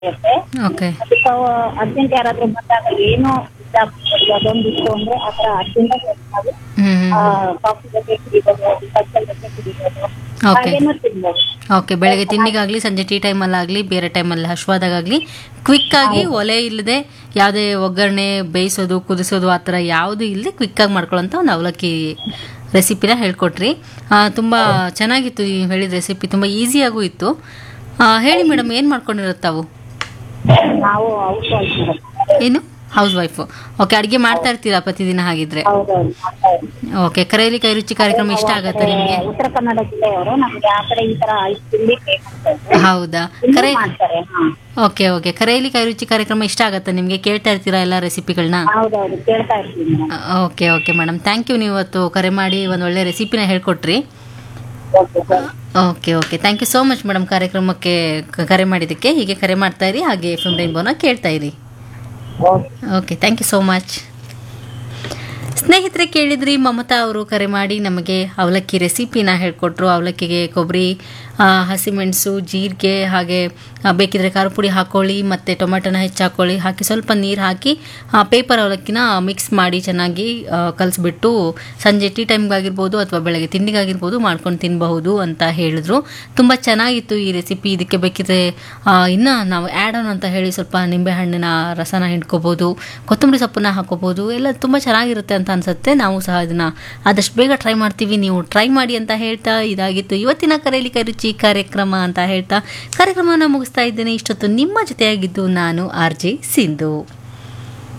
ಇರುತ್ತೆ ಓಕೆ ಅದಕ್ಕೆ ಅರ್ಜೆಂಟ್ ಯಾರಾದ್ರೂ ಬಂದಾಗ ಏನೋ ಇದಾಗ್ಬಿಟ್ಟು ಅದೊಂದು ಇತ್ತು ಅಂದ್ರೆ ಆ ಥರ ಅರ್ಜೆಂಟ್ ನಾವು ಹ್ಞೂ ಹ್ಞೂ ಕಾಫಿ ಜೊತೆ ಕುಡಿಬೋದು ಕಚ್ಚಲ್ ಜೊತೆ ಕುಡಿಬೋದು ಓಕೆ ಹಾಗೇನೂ ತಿನ್ಬೋದು ಓಕೆ ಬೆಳಗ್ಗೆ ತಿಂಡಿಗಾಗಲಿ ಸಂಜೆ ಟೀ ಟೈಮಲ್ಲಾಗಲಿ ಬೇರೆ ಟೈಮಲ್ಲಿ ಹಶ್ವಾದಾಗಲಿ ಕ್ವಿಕ್ಕಾಗಿ ಒಲೆ ಇಲ್ಲದೆ ಯಾವುದೇ ಒಗ್ಗರಣೆ ಬೇಯಿಸೋದು ಕುದಿಸೋದು ಆ ಥರ ಯಾವುದೂ ಇಲ್ಲದೆ ಕ್ವಿಕ್ಕಾಗಿ ಮಾಡ್ಕೊಳ್ಳೋಂಥ ಒಂದು ಅವಲಕ್ಕಿ ರೆಸಿಪಿನ ಹೇಳ್ಕೊಟ್ರಿ ತುಂಬ ಚೆನ್ನಾಗಿತ್ತು ನೀವು ಹೇಳಿದ ರೆಸಿಪಿ ತುಂಬ ಈಸಿಯಾಗೂ ಇತ್ತು ಆ, ಹೇಳಿ ಮೇಡಮ್ ಏನು ಮಾಡ್ಕೊಂಡಿರೋದು ತಾವು ನಾವು ಔಷಧ ಮೇಡಮ್ ಏನು ಹೌಸ್ ವೈಫು ಓಕೆ ಅಡುಗೆ ಮಾಡ್ತಾ ಇರ್ತೀರಾ ಪ್ರತಿದಿನ ಹಾಗಿದ್ರೆ ಹೌದೌದು ಮಾಡ್ತಾ ಇದ್ದೀವಿ. ಓಕೆ ಕರೆಯಲಿ ಕೈ ರುಚಿ ಕಾರ್ಯಕ್ರಮ ಇಷ್ಟ ಆಗುತ್ತಾ ನಿಮಗೆ ಉತ್ತರ ಕನ್ನಡ ಜಿಲ್ಲೆಯವರು ನಮ್ಗೆ ಆ ಕಡೆ ಈ ತರ ಐದು ತಿಂಡಿ ಫೇಮಸ್ ಹೌದಾ ಇನ್ನೂ ಕರೆ ಮಾಡ್ತಾರೆ ಹಾ ಓಕೆ ಓಕೆ ಕರೆಯಲಿ ಕೈ ರುಚಿ ಕಾರ್ಯಕ್ರಮ ಇಷ್ಟ ಆಗುತ್ತಾ ನಿಮಗೆ ಕೇಳ್ತಾ ಇರ್ತೀರಾ ಎಲ್ಲ ರೆಸಿಪಿಗಳನ್ನ ಹೌದೌದು ಕೇಳ್ತಾ ಇರ್ತೀವಿ madam okay okay madam thank you ನೀವು ಇವತ್ತು ಕರೆ ಮಾಡಿ ಒಂದು ಒಳ್ಳೆ ರೆಸಿಪಿನ ಹೇಳ್ಕೊಟ್ರಿ okay sir okay okay thank you so much madam ಕಾರ್ಯಕ್ರಮಕ್ಕೆ ಕ- ಕರೆ ಮಾಡಿದ್ದಕ್ಕೆ ಹೀಗೆ ಕರೆ ಮಾಡ್ತಾ ಇರಿ ಹಾಗೆ ಎಫ್ ಎಮ್ ರೈನ್ಬೋನ ಕೇಳ್ತಾ ಇರಿ okay okay thank you so much ಸ್ನೇಹಿತರೆ ಕೇಳಿದ್ರಿ ಮಮತಾ ಅವರು ಕರೆ ಮಾಡಿ ನಮಗೆ ಅವಲಕ್ಕಿ ರೆಸಿಪಿನ ಹೇಳ್ಕೊಟ್ರು ಅವಲಕ್ಕಿಗೆ ಕೊಬ್ಬರಿ ಆ, ಹಸಿಮೆಣಸು ಜೀರಿಗೆ ಹಾಗೆ ಆ, ಬೇಕಿದ್ರೆ ಖಾರ ಪುಡಿ ಹಾಕೊಳ್ಳಿ ಮತ್ತು ಟೊಮೆಟೊನ ಹೆಚ್ಚು ಹಾಕೊಳ್ಳಿ ಹಾಕಿ ಸ್ವಲ್ಪ ನೀರು ಹಾಕಿ ಪೇಪರ್ ಅವಲಕ್ಕಿನ ಮಿಕ್ಸ್ ಮಾಡಿ ಚೆನ್ನಾಗಿ ಆ, ಕಲಿಸ್ಬಿಟ್ಟು ಸಂಜೆ ಟೀ ಟೈಮ್ಗಾಗಿರ್ಬೋದು ಅಥವಾ ಬೆಳಗ್ಗೆ ತಿಂಡಿಗಾಗಿರ್ಬೋದು ಮಾಡ್ಕೊಂಡು ತಿನ್ನಬಹುದು ಅಂತ ಹೇಳಿದ್ರು ತುಂಬ ಚೆನ್ನಾಗಿತ್ತು ಈ ರೆಸಿಪಿ ಇದಕ್ಕೆ ಬೇಕಿದ್ರೆ ಆ, ಇನ್ನು ನಾವು ಆ್ಯಡ್ ಆನ್ ಅಂತ ಹೇಳಿ ಸ್ವಲ್ಪ ನಿಂಬೆಹಣ್ಣಿನ ರಸನ ಹಿಂಡ್ಕೋಬೋದು ಕೊತ್ತಂಬರಿ ಸೊಪ್ಪನ್ನ ಹಾಕೋಬೋದು ಎಲ್ಲ ತುಂಬ ಚೆನ್ನಾಗಿರುತ್ತೆ ಅಂತ ಅನ್ಸುತ್ತೆ ನಾವು ಸಹ ಇದನ್ನ ಆದಷ್ಟು ಬೇಗ ಟ್ರೈ ಮಾಡ್ತೀವಿ ನೀವು ಟ್ರೈ ಮಾಡಿ ಅಂತ ಹೇಳ್ತಾ ಇದಾಗಿತ್ತು ಇವತ್ತಿನ ಕರೆಯಲ್ಲಿ ಕೈ ರುಚಿ ಕಾರ್ಯಕ್ರಮ ಅಂತ ಹೇಳ್ತಾ ಕಾರ್ಯಕ್ರಮವನ್ನು ಮುಗಿಸ್ತಾ ಇದ್ದೇನೆ ಇಷ್ಟೊತ್ತು ನಿಮ್ಮ ಜೊತೆಯಾಗಿದ್ದು ನಾನು ಆರ್ ಜೆ ಸಿಂಧು